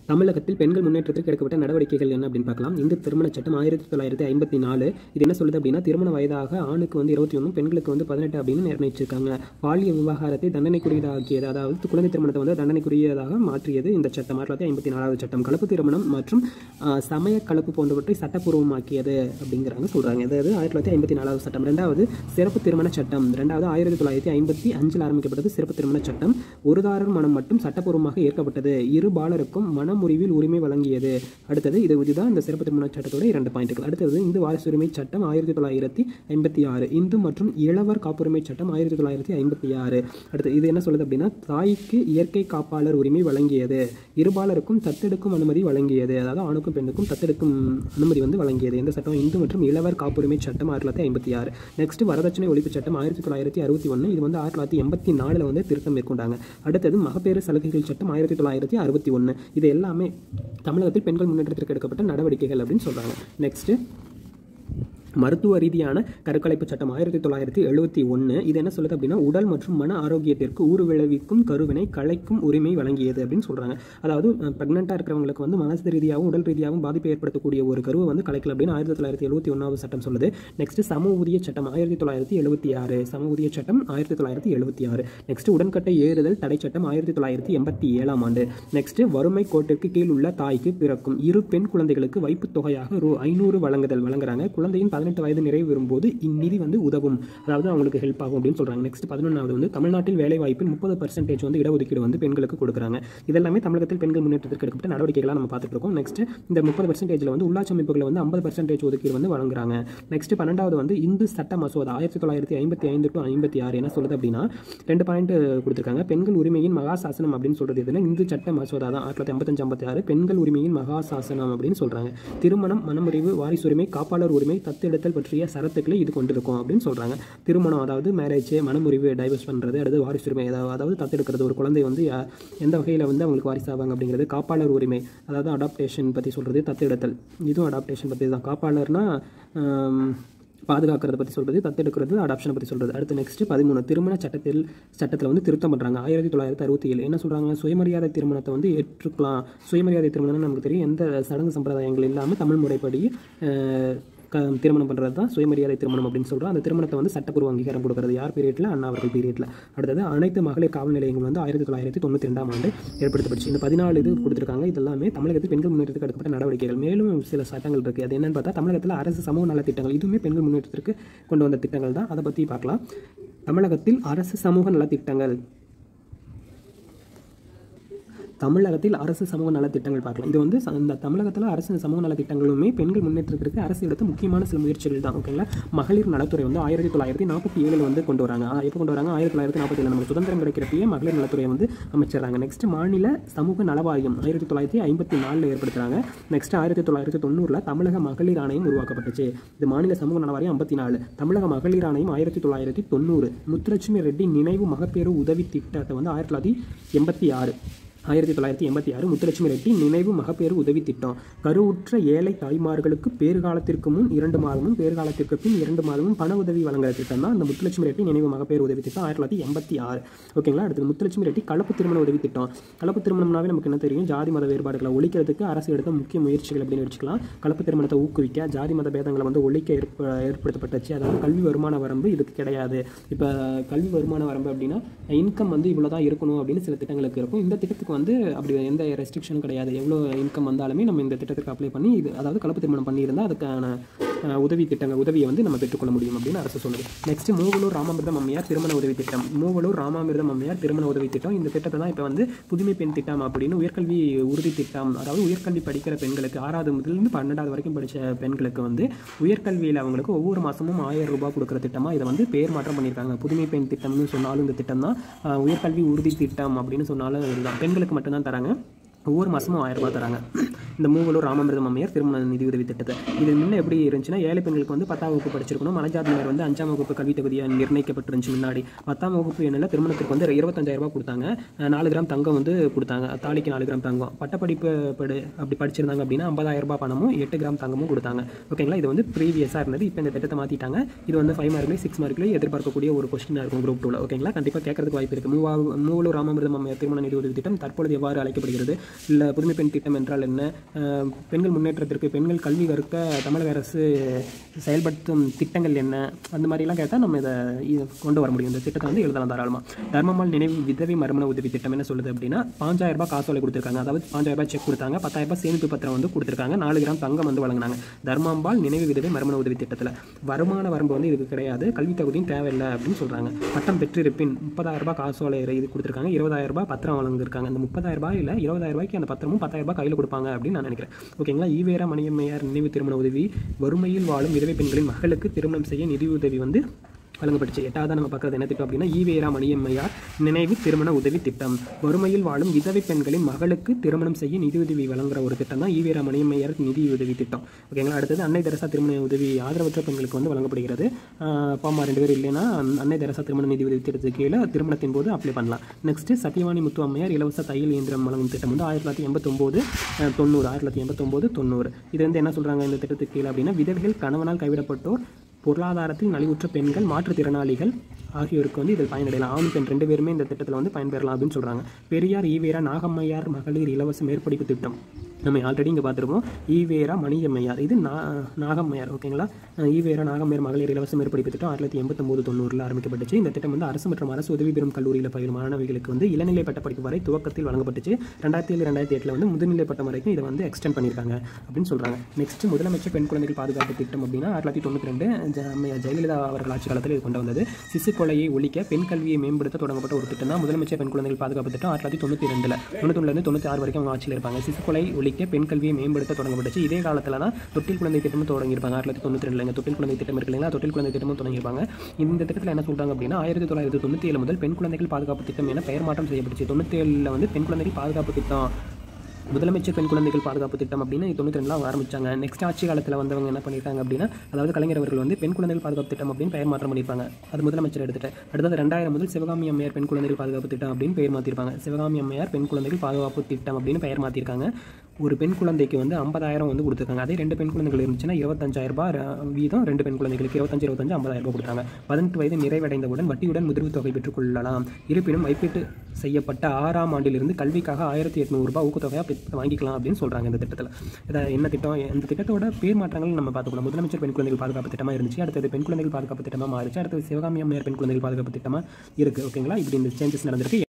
தமிழகத்தில் பெண்கள் முன்னேற்றத்திற்கு எடுக்கப்பட்ட நடவடிக்கைகள் என்ன அப்படின்னு பார்க்கலாம் இந்த திருமண சட்டம் ஆயிரத்தி தொள்ளாயிரத்தி ஐம்பத்தி நாலு இது என்ன சொல்லுது அப்படின்னா திருமண வயதாக ஆணுக்கு வந்து இருபத்தி ஒன்று பெண்களுக்கு வந்து பதினெட்டு அப்படின்னு நிர்ணயிச்சிருக்காங்க பாலிய விவகாரத்தை தண்டனைக்குரியதாக்கியது அதாவது குழந்தை திருமணத்தை வந்து தண்டனைக்குரியதாக மாற்றியது இந்த சட்டம் ஆயிரத்தி தொள்ளாயிரத்தி ஐம்பத்தி நாலாவது சட்டம் கலப்பு திருமணம் மற்றும் ஆஹ், சமய கலப்பு போன்றவற்றை சட்டப்பூர்வமாக்கியது அப்படிங்கிறாங்க சொல்றாங்க அதாவது ஆயிரத்தி தொள்ளாயிரத்தி ஐம்பத்தி நாலாவது சட்டம் ரெண்டாவது சிறப்பு திருமண சட்டம் ரெண்டாவது ஆயிரத்தி தொள்ளாயிரத்தி ஐம்பத்தி அஞ்சில் ஆரம்பிக்கப்பட்டது சிறப்பு திருமண சட்டம் ஒருதாரர் மனம் மட்டும் சட்டப்பூர்வமாக ஏற்கப்பட்டது இரு பாலருக்கும் மனமுறிவில் உரிமை வழங்கியது அடுத்தது இது இதுதான் இந்த சிறப்பு திருமண சட்டத்தோட இரண்டு பாயிண்ட்டுகள் அடுத்தது இந்து வாரிசு உரிமை சட்டம் ஆயிரத்தி தொள்ளாயிரத்தி ஐம்பத்தி ஆறு இந்து மற்றும் இளவர் காப்புரிமை சட்டம் ஆயிரத்தி தொள்ளாயிரத்தி ஐம்பத்தி ஆறு அடுத்து இது என்ன சொல்லுது அப்படின்னா தாய்க்கு இயற்கை காப்பாளர் உரிமை வழங்கியது இருபாலருக்கும் தத்தெடுக்கும் அனுமதி வழங்கியது அதாவது ஆணுக்கும் பெண்ணுக்கும் தத்தெடுக்கும் அனுமதி வந்து வழங்கியது இந்த சட்டம் இந்து மற்றும் இளவர் காப்புரிமை சட்டம் ஆயிரத்தி தொள்ளாயிரத்தி ஐம்பத்தி ஆறு நெக்ஸ்ட் வரதட்சணை ஒழிப்பு சட்டம் ஆயிரத்தி தொள்ளாயிரத்தி அறுபத்தி ஒன்று இது வந்து ஆயிரத்தி தொள்ளாயிரத்தி எண்பத்தி நாலில் வந்து திருத்தம் மேற்கொண்டாங்க அடுத்தது மகப்பேறு சலுகைகள் சட்டம் ஆயிரத்தி தொள்ளாயிரத்தி அறுபத்தி ஒன்று இது எல்லாமே தமிழகத்தில் பெண்கள் முன்னேற்றத்திற்கு எடுக்கப்பட்ட நடவடிக்கைகள் அப்படின்னு சொல்றாங்க நெக்ஸ்ட் மருத்துவ ரீதியான கருக்கலைப்பு சட்டம் ஆயிரத்தி தொள்ளாயிரத்தி எழுபத்தி ஒன்று இது என்ன சொல்லுது அப்படின்னா உடல் மற்றும் மன ஆரோக்கியத்திற்கு ஊறு விளைவிக்கும் கருவினை கலைக்கும் உரிமை வழங்கியது அப்படின்னு சொல்றாங்க அதாவது ப்ரெக்னெண்ட்டாக இருக்கிறவங்களுக்கு வந்து மனசு ரீதியாகவும் உடல் ரீதியாகவும் பாதிப்பை ஏற்படுத்தக்கூடிய ஒரு கருவை வந்து கலைக்கல அப்படின்னு ஆயிரத்தி தொள்ளாயிரத்தி எழுபத்தி ஒன்றாவது சட்டம் சொல்லுது நெக்ஸ்ட் சம ஊதிய சட்டம் ஆயிரத்தி தொள்ளாயிரத்தி எழுபத்தி ஆறு சம ஊதிய சட்டம் ஆயிரத்தி தொள்ளாயிரத்தி எழுபத்தி ஆறு நெக்ஸ்ட் உடன்கட்டை ஏறுதல் தடை சட்டம் ஆயிரத்தி தொள்ளாயிரத்தி எண்பத்தி ஏழாம் ஆண்டு நெக்ஸ்ட் வறுமை கோட்டிற்கு கீழ் உள்ள தாய்க்கு பிறக்கும் இரு பெண் குழந்தைகளுக்கு வைப்புத் தொகையாக ரூ ஐநூறு வழங்குதல் வழங்குறாங்க குழந்தையின் பதினெட்டு வயது நிறைவு வரும்போது இந்நிதி வந்து உதவும் அதாவது அவங்களுக்கு ஹெல்ப் ஆகும் அப்படின்னு சொல்றாங்க நெக்ஸ்ட் பதினொன்றாவது வந்து தமிழ்நாட்டில் வேலை வாய்ப்பில் முப்பது பர்சன்டேஜ் வந்து இடஒதுக்கீடு வந்து பெண்களுக்கு கொடுக்குறாங்க இதெல்லாமே தமிழகத்தில் பெண்கள் முன்னேற்றத்திற்கு எடுக்கப்பட்ட நடவடிக்கைகளாக நம்ம பார்த்துட்டு இருக்கோம் நெக்ஸ்ட் இந்த முப்பது பர்சன்டேஜில் வந்து உள்ளாட்சி அமைப்புகளை வந்து ஐம்பது பர்சன்டேஜ் ஒதுக்கீடு வந்து வழங்குறாங்க நெக்ஸ்ட் பன்னெண்டாவது வந்து இந்து சட்ட மசோதா ஆயிரத்தி தொள்ளாயிரத்தி ஐம்பத்தி ஐந்து டு ஐம்பத்தி ஆறு என்ன சொல்லுது அப்படின்னா ரெண்டு பாயிண்ட் கொடுத்துருக்காங்க பெண்கள் உரிமையின் மகா சாசனம் அப்படின்னு சொல்றது எதுனா இந்து சட்ட மசோதா தான் ஆயிரத்தி தொள்ளாயிரத்தி ஐம்பத்தஞ்சு ஐம்பத்தி ஆறு பெண்கள் உரிமையின் மகா சாசனம் அப்படின்னு சொல்றாங்க திருமணம் மனமுறிவு வாரிசுரிமை காப்பாளர் உரிமை தத்தெடுத்தல் பற்றிய சரத்துக்களை இது கொண்டிருக்கும் அப்படின்னு சொல்றாங்க திருமணம் அதாவது மேரேஜ் மனமுறிவு டைவர்ஸ் பண்றது அடுத்து வாரிசுரிமை அதாவது அதாவது தத்தெடுக்கிறது ஒரு குழந்தை வந்து யா- எந்த வகையில் வந்து அவங்களுக்கு வாரிசாவாங்க அப்படிங்கிறது காப்பாளர் உரிமை அதாவது அடாப்டேஷன் பற்றி சொல்றது தத்தெடுத்தல் இதுவும் அடாப்டேஷன் பற்றி தான் காப்பாளர்னா ஆம், பாதுகாக்கிறத பற்றி சொல்கிறது தத்தெடுக்கிறது அடாப்ஷனை பற்றி சொல்கிறது அடுத்து நெக்ஸ்ட் பதிமூணு திருமண சட்டத்தில் சட்டத்தில் வந்து திருத்தம் பண்ணுறாங்க ஆயிரத்தி தொள்ளாயிரத்தி அறுபத்தி ஏழு என்ன சொல்கிறாங்க சுயமரியாதை திருமணத்தை வந்து ஏற்றுக்கலாம் சுயமரியாதை திருமணம்னு நமக்கு தெரியும் எந்த சடங்கு சம்பிரதாயங்கள் இல்லாமல் தமிழ் முறைப்படி அஹ், க திருமணம் பண்ணுறது தான் சுயமரியாதை திருமணம் அப்படின்னு சொல்கிறோம் அந்த திருமணத்தை வந்து சட்டப்பூர்வ அங்கீகாரம் கொடுக்கறது யார் பீரியட்ல அண்ணா அவர்கள் பீரியட்ல அடுத்தது அனைத்து மகளிர் காவல் நிலையங்கள் வந்து ஆயிரத்தி தொள்ளாயிரத்தி தொண்ணூற்றி ரெண்டாம் ஆண்டு ஏற்படுத்தப்பட்டுச்சு இந்த பதினாலு இது கொடுத்துருக்காங்க இது எல்லாமே தமிழகத்தில் பெண்கள் முன்னேற்றத்துக்கு எடுக்கப்பட்ட நடவடிக்கைகள் மேலும் சில சட்டங்கள் இருக்குது அது என்னன்னு பார்த்தா தமிழகத்தில் அரசு சமூக நல திட்டங்கள் இதுவுமே பெண்கள் முன்னேற்றத்திற்கு கொண்டு வந்த திட்டங்கள் தான் அதை பற்றி பார்க்கலாம் தமிழகத்தில் அரசு சமூக நலத்திட்டங்கள் தமிழகத்தில் அரசு சமூக நலத்திட்டங்கள் பார்க்கலாம் இது வந்து ச- இந்த தமிழகத்தில் அரசு சமூக நலத்திட்டங்களுமே பெண்கள் முன்னேற்றத்திற்கு அரசு எடுத்த முக்கியமான சில முயற்சிகள் தான் ஓகேங்களா மகளிர் நலத்துறை வந்து ஆயிரத்தி தொள்ளாயிரத்தி நாற்பத்தி ஏழில் வந்து கொண்டு வராங்க ஆ, எப்போ கொண்டு வராங்க ஆயிரத்தி தொள்ளாயிரத்தி நாற்பத்தி ஏழு நமக்கு சுதந்திரம் கிடைக்கிறப்பயே மகளிர் நலத்துறையை வந்து அமைச்சிடறாங்க நெக்ஸ்ட் மாநில சமூக நலவாரியம் ஆயிரத்தி தொள்ளாயிரத்தி ஐம்பத்தி நாலில் ஏற்படுத்துறாங்க நெக்ஸ்ட் ஆயிரத்தி தொள்ளாயிரத்தி தொண்ணூறில் தமிழக மகளிர் ஆணையம் உருவாக்கப்பட்டுச்சு இது மாநில சமூக நலவாரியம் ஐம்பத்தி நாலு தமிழக மகளிர் ஆணையம் ஆயிரத்தி தொள்ளாயிரத்தி தொண்ணூறு முத்துலட்சுமி ரெட்டி நினைவு மகப்பேறு உதவி திட்டத்தை வந்து ஆயிரத்தி தொள்ளாயிரத்தி எண்பத்தி ஆறு ஆயிரத்தி தொள்ளாயிரத்தி எண்பத்தி ஆறு முத்துலட்சுமி ரெட்டி நினைவு மகப்பேறு உதவி திட்டம் கருவுற்ற ஏழை தாய்மார்களுக்கு பேறுகாலத்திற்கு முன் இரண்டு மாதமும் பேறுகாலத்திற்கு பின் இரண்டு மாதமும் பண உதவி வழங்குற திட்டம் தான் இந்த முத்துலட்சுமி ரெட்டி நினைவு மகப்பேறு உதவி திட்டம் ஆயிரத்தி தொள்ளாயிரத்தி எண்பத்தி ஆறு ஓகேங்களா அடுத்து முத்துலட்சுமி ரெட்டி கலப்பு திருமண உதவி திட்டம் கலப்பு திருமணம்னாவே நமக்கு என்ன தெரியும் ஜாதி மத வேறுபாடுகளை ஒழிக்கிறதுக்கு அரசு எடுத்த முக்கிய முயற்சிகள் அப்படின்னு வச்சுக்கலாம் கலப்பு திருமணத்தை ஊக்குவிக்க ஜாதி மத பேதங்களை வந்து ஒழிக்க ஏற்ப ஏற்படுத்தப்பட்டுச்சு அதாவது கல்வி வருமான வரம்பு இதுக்கு கிடையாது இப்போ கல்வி வருமான வரம்பு அப்படின்னா இன்கம் வந்து இவ்வளோ தான் இருக்கணும் அப்படின்னு சில திட்டங்களுக்கு இருக்கும் இந்த திட்டத்துக்கு வந்து அப்படி எந்த ரெஸ்ட்ரிக்ஷனும் கிடையாது எவ்வளோ இன்கம் வந்தாலுமே நம்ம இந்த திட்டத்துக்கு அப்ளை பண்ணி இது அதாவது கலப்பு திருமணம் பண்ணியிருந்தால் அதுக்கான அஹ், உதவி திட்டங்கள் உதவியை வந்து நம்ம பெற்றுக்கொள்ள முடியும் அப்படின்னு அரசு சொல்லுது நெக்ஸ்ட் மூவலூர் ராமாமிர்தம் அம்மையார் திருமண உதவி திட்டம் மூவலூர் ராமாமிர்தம் அம்மையார் திருமண உதவி திட்டம் இந்த திட்டத்தை தான் இப்போ வந்து புதுமை பெண் திட்டம் அப்படின்னு உயர்கல்வி உறுதி திட்டம் அதாவது உயர்கல்வி படிக்கிற பெண்களுக்கு ஆறாவது முதலிருந்து பன்னெண்டாவது வரைக்கும் படித்த பெண்களுக்கு வந்து உயர்கல்வியில் அவங்களுக்கு ஒவ்வொரு மாதமும் ஆயிரம் ரூபாய் கொடுக்குற திட்டமாக இதை வந்து பேர் மாற்றம் பண்ணியிருக்காங்க புதுமை பெண் திட்டம்னு சொன்னாலும் இந்த திட்டம் தான் அஹ், உயர்கல்வி உறுதி திட்டம் அப்படின்னு சொன்னாலும் இதுதான் பெண்களுக்கு மட்டும்தான் தராங்க ஒவ்வொரு மாதமும் ஆயிரம் ரூபாய் தராங்க இந்த மூவலூர் ராமமிர்தம் அம்மையார் திருமண நிதியுதவி திட்டத்தை இது முன்ன எப்படி இருந்துச்சுன்னா ஏழை பெண்களுக்கு வந்து பத்தாம் வகுப்பு படிச்சிருக்கணும் மனஜாதியினர் வந்து அஞ்சாம் வகுப்பு கல்வி தகுதியாக நிர்ணயிக்கப்பட்டிருந்துச்சு முன்னாடி பத்தாம் வகுப்பு எண்ணில் திருமணத்துக்கு வந்து இருபத்தஞ்சாயிரம் ரூபாய் கொடுத்தாங்க அஹ் நாலு கிராம் தங்கம் வந்து கொடுத்தாங்க தாலிக்கு நாலு கிராம் தங்கம் பட்டப்படிப்பு படி அப்படி படிச்சிருந்தாங்க அப்படின்னா ஐம்பதாயிரம் ரூபாய் பணமும் எட்டு கிராம் தங்கமும் கொடுத்தாங்க ஓகேங்களா இது வந்து ப்ரீவியஸாக இருந்தது இப்போ இந்த திட்டத்தை மாற்றிட்டாங்க இது வந்து ஃபைவ் மார்க்லேயும் சிக்ஸ் மார்க்லேயும் எதிர்பார்க்கக்கூடிய ஒரு கொஸ்டினாக இருக்கும் குரூப் டூவில் ஓகேங்களா கண்டிப்பாக கேட்கறதுக்கு வாய்ப்பு இருக்குது மூவா மூவலூர் ராமமிர்தம் அம்மையார் திருமண நிதி உதவி திட்டம் தற்பொழுது எவ்வாறு அழைக்கப்படுகிறது இல்லை புதுமை பெண் திட்டம் என்றால் என்ன அஹ் பெண்கள் முன்னேற்றத்திற்கு பெண்கள் கல்வி கற்க தமிழக அரசு செயல்படுத்தும் திட்டங்கள் என்ன அந்த மாதிரிலாம் கேட்டால் நம்ம இதை இது கொண்டு வர முடியும் இந்த திட்டத்தை வந்து எழுதலாம் தாராளமாக தர்மமால் நினைவு விதவை மறுமண உதவி திட்டம் என்ன சொல்லுது அப்படின்னா பாஞ்சாயிரம் ரூபாய் காசோலை கொடுத்துருக்காங்க அதாவது பாஞ்சாயிரம் ரூபாய் செக் கொடுத்தாங்க பத்தாயிரம் ரூபாய் சேமிப்பு பத்திரம் வந்து கொடுத்துருக்காங்க நாலு கிராம் தங்கம் வந்து வழங்கினாங்க தர்மாம்பால் நினைவு விதவை மறுமண உதவி திட்டத்தில் வருமான வரம்பு வந்து இதுக்கு கிடையாது கல்வி தகுதியும் தேவையில்லை அப்படின்னு சொல்கிறாங்க பட்டம் பெற்றிருப்பின் முப்பதாயிரம் ரூபாய் காசோலை இது கொடுத்துருக்காங்க இருபதாயிரம் ரூபாய் பத்திரம் வழங்கிருக்காங்க அந்த முப்பதாயிரம் ரூபாய் இல்லை இருபதாயிரம் ரூபாய்க்கு அந்த பத்திரமும் பத்தாயிரம் ரூபாய் கையில் கொடுப்பாங்க அப்படின்னு நான் நினைக்கிறேன் ஓகேங்களா ஈவேரா மணியம்மையார் நினைவு திருமண உதவி வறுமையில் வாழும் விதவை பெண்களின் மகளுக்கு திருமணம் செய்ய நிதியுதவி வந்து வழங்கப்பட்டுச்சு எட்டாவது நம்ம பார்க்குறது என்ன திட்டம் அப்படின்னா ஈவேரா மணியம்மையார் நினைவு திருமண உதவி திட்டம் வறுமையில் வாழும் விதவை பெண்களின் மகளுக்கு திருமணம் செய்ய நிதியுதவி வழங்குற ஒரு திட்டம் தான் ஈவேரா மணியம்மையார் நிதியுதவி திட்டம் ஓகேங்களா அடுத்தது அன்னை தெரசா திருமண உதவி ஆதரவற்ற பெண்களுக்கு வந்து வழங்கப்படுகிறது ஆஹ் அப்பா அம்மா ரெண்டு பேர் இல்லைன்னா அன்னை தெரசா திருமண நிதி உதவி திட்டத்துக்கு கீழே திருமணத்தின் போது அப்ளை பண்ணலாம் நெக்ஸ்ட் சத்தியவாணி முத்து அம்மையார் இலவச தையல் இயந்திரம் வழங்கும் திட்டம் வந்து ஆயிரத்தி தொள்ளாயிரத்தி எண்பத்தொம்போது அஹ் தொண்ணூறு ஆயிரத்தி தொள்ளாயிரத்தி எண்பத்தொம்போது தொண்ணூறு இது வந்து என்ன சொல்கிறாங்க இந்த திட்டத்துக்கு கீழே அப்படின்னா விதவைகள் கணவனால் கைவிடப்பட்டோர் பொருளாதாரத்தில் நலிவுற்ற பெண்கள் மாற்றுத்திறனாளிகள் ஆகியோருக்கு வந்து இதில் பயனடையலாம் ஆண் பெண் ரெண்டு பேருமே இந்த திட்டத்தில் வந்து பயன்பெறலாம் அப்படின்னு சொல்கிறாங்க பெரியார் ஈவேரா நாகம்மையார் மகளிர் இலவச மேற்படிப்பு திட்டம் நம்ம ஆல்ரெடி இங்கே பார்த்துருப்போம் ஈவேரா மணியம்மையார் இது நா நாகம்மையார் ஓகேங்களா அஹ் ஈவேரா நாகம்மையார் மகளிர் இலவச மேற்படிப்பு திட்டம் ஆயிரத்தி தொள்ளாயிரத்தி எண்பத்தொம்போது தொண்ணூறில் ஆரம்பிக்கப்பட்டுச்சு இந்த திட்டம் வந்து அரசு மற்றும் அரசு உதவி பெறும் கல்லூரியில் பயிலும் மாணவிகளுக்கு வந்து இளநிலை பட்டப்படிப்பு வரை துவக்கத்தில் வழங்கப்பட்டுச்சு ரெண்டாயிரத்தி ஏழு ரெண்டாயிரத்தி எட்டில் வந்து முதுநிலை பட்டம் வரைக்கும் இதை வந்து எக்ஸ்டெண்ட் பண்ணியிருக்காங்க அப்படின்னு சொல்கிறாங்க நெக்ஸ்ட் முதலமைச்சர் பெண் குழந்தைகள் பாதுகாப்பு திட்டம் அப்படின்னா ஆயிரத்தி தொள்ளாயிரத்தி தொண்ணூற்றி ரெண்டு ஜ- அம்மையார் ஜெயலலிதா அவர்கள் ஆட்சி காலத்தில் இது கொண்டு வந்தது சிசு கொலையை ஒழிக்க பெண் கல்வியை மேம்படுத்த தொடங்கப்பட்ட ஒரு திட்டம் தான் முதலமைச்சர் பெண் குழந்தைகள் பாதுகாப்பு திட்டம் ஆயிரத்தி தொள்ளாயிரத்தி தொண்ணூற்றி ரெண்டில் தொண்ணூத்தொன்னுலேருந்து தொண்ணூற்றி ஆறு வரைக்கும் அவங்க ஆட்சியில் இருப்பாங்க சிசு கொலை ஒழிக்க பெண் கல்வியை மேம்படுத்த தொடங்கப்பட்டுச்சு இதே காலத்தில் தான் தொட்டில் குழந்தை திட்டமும் தொடங்கியிருப்பாங்க ஆயிரத்தி தொள்ளாயிரத்தி தொண்ணூற்றி ரெண்டுல தொட்டில் குழந்தை திட்டம் இருக்கு இல்லைங்களா தொட்டில் குழந்தை திட்டமும் தொடங்கியிருப்பாங்க இந்த திட்டத்தில் என்ன சொல்றாங்க அப்படின்னா ஆயிரத்தி தொள்ளாயிரத்தி தொண்ணூற்றி ஏழு முதல் பெண் குழந்தைகள் பாதுகாப்பு திட்டம் என பெயர் மாற்றம் செய்யப்பட்டுச்சு தொண்ணூற்றி ஏழில் வந்து பெண் குழந்தைகள் பாதுகாப்பு திட்டம் முதலமைச்சர் பெண் குழந்தைகள் பாதுகாப்பு திட்டம் அப்படின்னு தொண்ணூற்றி ரெண்டில் அவங்க ஆரம்பிச்சாங்க நெக்ஸ்ட் ஆட்சி காலத்தில் வந்தவங்க என்ன பண்ணியிருக்காங்க அப்படின்னா அதாவது கலைஞர் அவர்கள் வந்து பெண் குழந்தைகள் பாதுகாப்பு திட்டம் அப்படின்னு பெயர் மாற்றம் பண்ணியிருப்பாங்க அது முதலமைச்சர் எடுத்துட்டு அடுத்தது ரெண்டாயிரம் முதல் சிவகாமி அம்மையார் பெண் குழந்தைகள் பாதுகாப்பு திட்டம் அப்படின்னு பெயர் மாற்றிருப்பாங்க சிவகாமி அம்மையார் பெண் குழந்தைகள் பாதுகாப்பு திட்டம் அப்படின்னு பெயர் மாற்றிருக்காங்க ஒரு பெண் குழந்தைக்கு வந்து ஐம்பதாயிரம் வந்து கொடுத்துருக்காங்க அதே ரெண்டு பெண் குழந்தைகள் இருந்துச்சுன்னா இருபத்தஞ்சாயிரம் ரூபாய் ர- வீதம் ரெண்டு பெண் குழந்தைகளுக்கு இருபத்தஞ்சு இருபத்தஞ்சு ஐம்பதாயிரம் ரூபாய் கொடுத்தாங்க பதினெட்டு வயது நிறைவடைந்தவுடன் வட்டியுடன் முதிர்வு தொகை பெற்றுக்கொள்ளலாம் இருப்பினும் வைப்பீட்டு செய்யப்பட்ட ஆறாம் ஆண்டிலிருந்து கல்விக்காக ஆயிரத்தி எட்நூறுபா ஊக்கத்தொகையாக பெற்று வாங்கிக்கலாம் அப்படின்னு சொல்கிறாங்க இந்த திட்டத்தில் இதை என்ன திட்டம் இந்த திட்டத்தோட பேர் மாற்றங்கள் நம்ம பார்த்துக்கலாம் முதலமைச்சர் பெண் குழந்தைகள் பாதுகாப்பு திட்டமாக இருந்துச்சு அடுத்தது பெண் குழந்தைகள் பாதுகாப்பு திட்டமாக மாறிச்சு அடுத்தது சிவகாமி அம்மையார் பெண் குழந்தைகள் பாதுகாப்பு திட்டமாக இருக்குது ஓகேங்களா இப்படி இந்த சேஞ்சஸ் நடந்திருக்கு